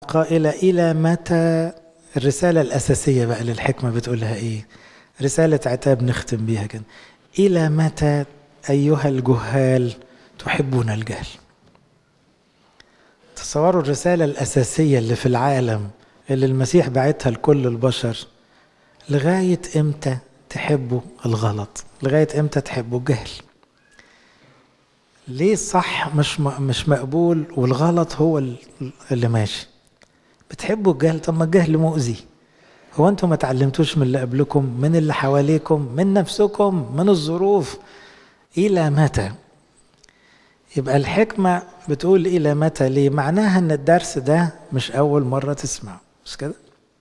قائلة إلى متى الرسالة الأساسية بقى للحكمة بتقولها إيه رسالة عتاب نختم بيها كده إلى متى أيها الجهال تحبون الجهل تصوروا الرسالة الأساسية اللي في العالم اللي المسيح بعتها لكل البشر لغاية إمتى تحبوا الغلط لغاية إمتى تحبوا الجهل ليه الصح مش مش مقبول والغلط هو اللي ماشي بتحبوا الجهل طب ما الجهل مؤذي هو انتم ما تعلمتوش من اللي قبلكم من اللي حواليكم من نفسكم من الظروف الى متى يبقى الحكمة بتقول إلى متى ليه معناها أن الدرس ده مش أول مرة تسمعه مش كده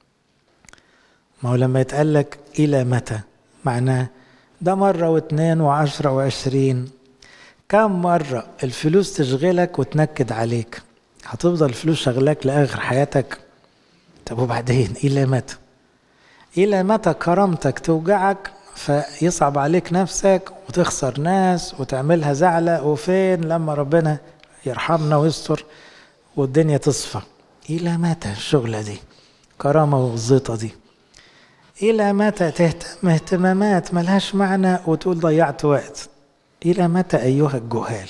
ما هو لما يتقال لك إلى متى معناه ده مرة واثنين وعشرة وعشرين كم مرة الفلوس تشغلك وتنكد عليك هتفضل الفلوس شغلك لآخر حياتك طب وبعدين إلى متى إلى متى كرامتك توجعك فيصعب عليك نفسك وتخسر ناس وتعملها زعلة وفين لما ربنا يرحمنا ويستر والدنيا تصفى إلى متى الشغلة دي كرامة والزيطة دي إلى متى تهتم اهتمامات ملهاش معنى وتقول ضيعت وقت إلى متى أيها الجهال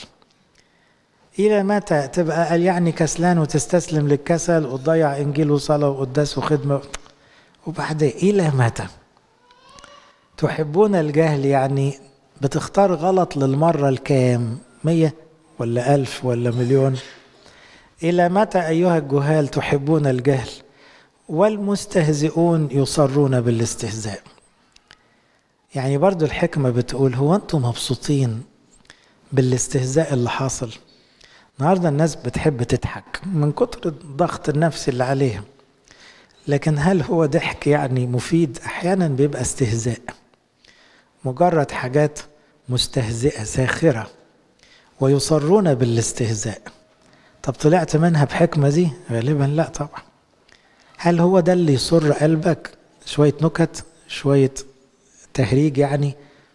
إلى متى تبقى قال يعني كسلان وتستسلم للكسل وتضيع إنجيل وصلاة وقداس وخدمة وبعدين إلى متى تحبون الجهل يعني بتختار غلط للمرة الكام مية ولا ألف ولا مليون إلى متى أيها الجهال تحبون الجهل والمستهزئون يصرون بالاستهزاء يعني برضو الحكمة بتقول هو أنتم مبسوطين بالاستهزاء اللي حاصل النهاردة الناس بتحب تضحك من كتر الضغط النفسي اللي عليها لكن هل هو ضحك يعني مفيد أحيانا بيبقى استهزاء مجرد حاجات مستهزئة ساخرة ويصرون بالاستهزاء طب طلعت منها بحكمة دي غالبا لا طبعا هل هو ده اللي يسر قلبك شوية نكت شوية تهريج يعني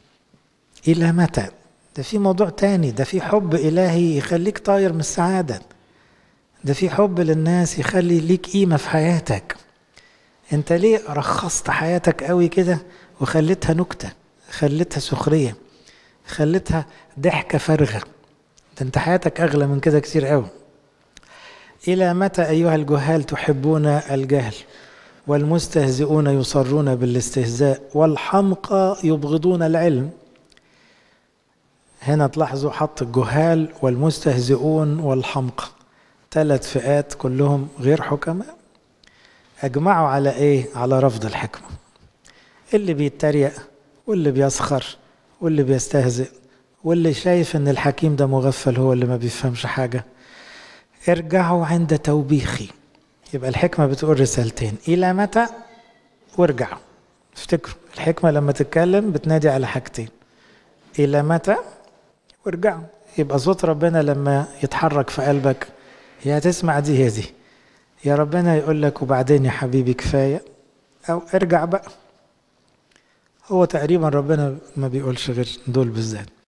إلى متى ده في موضوع تاني ده في حب إلهي يخليك طاير من السعادة ده في حب للناس يخلي ليك قيمة في حياتك انت ليه رخصت حياتك قوي كده وخليتها نكتة خليتها سخرية خليتها ضحكة فارغة ده انت حياتك أغلى من كده كتير قوي إلى متى أيها الجهال تحبون الجهل والمستهزئون يصرون بالاستهزاء والحمقى يبغضون العلم هنا تلاحظوا حط الجهال والمستهزئون والحمقى ثلاث فئات كلهم غير حكماء اجمعوا على ايه على رفض الحكمه اللي بيتريق واللي بيسخر واللي بيستهزئ واللي شايف ان الحكيم ده مغفل هو اللي ما بيفهمش حاجه ارجعوا عند توبيخي يبقى الحكمه بتقول رسالتين الى متى وارجعوا افتكروا الحكمه لما تتكلم بتنادي على حاجتين الى متى وارجعوا يبقى صوت ربنا لما يتحرك في قلبك يا تسمع دي هي دي يا ربنا يقول لك وبعدين يا حبيبي كفايه او ارجع بقى هو تقريبا ربنا ما بيقولش غير دول بالذات